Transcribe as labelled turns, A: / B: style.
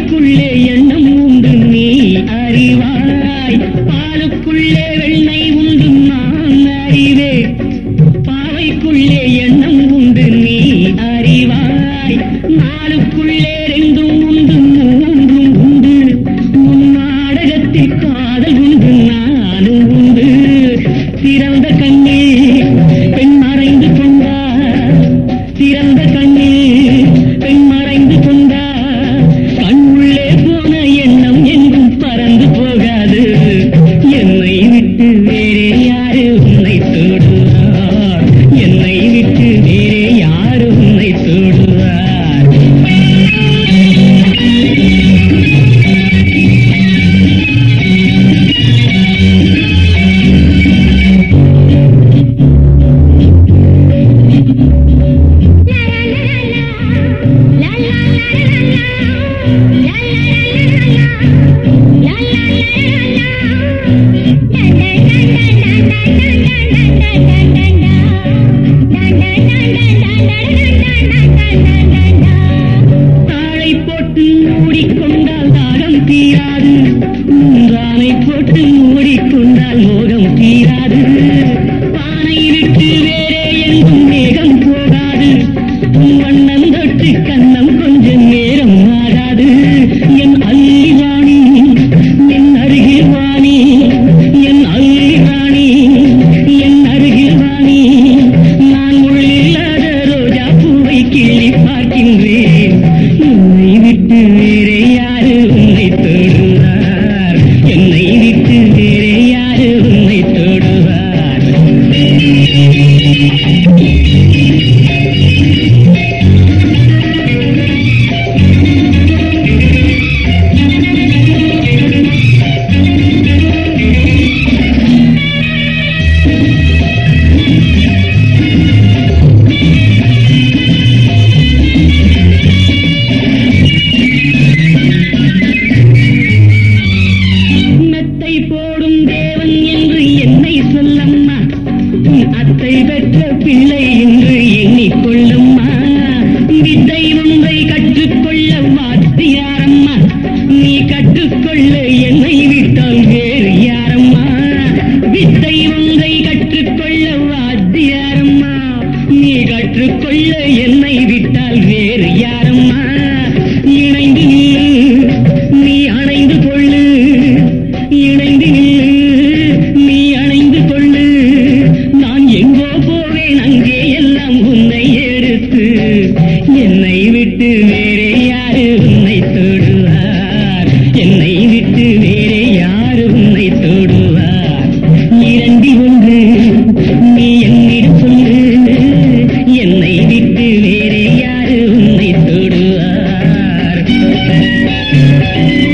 A: பாவைக்குள்ளே எண்ணம் உண்டு நீ அறிவாய் பாலுக்குள்ளே வெண்ணை உண்டு நான் அறிவே பாவைக்குள்ளே எண்ணம் உண்டு நீ அறிவாய் நாளுக்குள்ளே ரெண்டும் உண்டு மூன்றும் உண்டு உன் நாடகத்தில் காதல் உண்டு நானும் உண்டு சிறந்த கண்ணீர் பெண் மறைந்து கொண்டார் சிறந்த கண்ணீர் பெண் மறைந்து கொண்டார் கண்ணுள்ளே போன எண்ணம் எங்கும் பறந்து போகாது என்னை விட்டு வேறே யாரு உன்னை தொடுவார் என்னை விட்டு வேறே யாரு உன்னை தொடுவார் தாழை போட்டு மூடிக்கொண்டால் தாகம் தீராது மூன்றானை போட்டு மூடிக்கொண்டால் மோகம் தீராது பானை விட்டு வேறே எங்கும் மேகம் போகாது உன் வண்ணம் தொட்டு கண்ணம் கொஞ்சம் நேரம் ஆகாது என் அள்ளிவாணி என் அருகில் வாணி என் அள்ளிவாணி என் அருகில் வாணி நான் உள்ளில்லாத ரோஜா பூவை கிள்ளி பார்க்கின்றேன் உன்னை விட்டு வேறே யாரு உன்னை தொடுவார் என்னை விட்டு வேறே யாரு உன்னை தொடுவார் மெத்தை போடும் தேவன் என்று என்னை சொல்லம்மா உன் அத்தை பெற்ற பிள்ளை என்று எண்ணிக்கொள்ளம்மா வித்தை ஒன்றை கற்றுக்கொள்ள வாத்தியாரம்மா நீ கற்றுக்கொள்ள என்னை விட்டால் வேறு யாரம்மா வித்தை ஒன்றை கற்றுக்கொள்ள வாத்தியாரம்மா நீ கற்றுக்கொள்ள என்னை விட்டால் வேறு யாரம்மா இணைந்து நில்லு நீ அணைந்து கொள்ளு இணைந்து நில்லு நீ அணைந்து கொள்ளு நான் எங்கோ போவேன் அங்கே எல்லாம் உன்னை எடுத்து என்னை விட்டு வேறே யாரு உன்னை தொடுவார் என்னை விட்டு வேறே யாரு உன்னை தொடுவார் இரண்டி ஒன்று நீ என்னிடம் சொல்லு என்னை விட்டு வேறே யாரு உன்னை தொடுவார்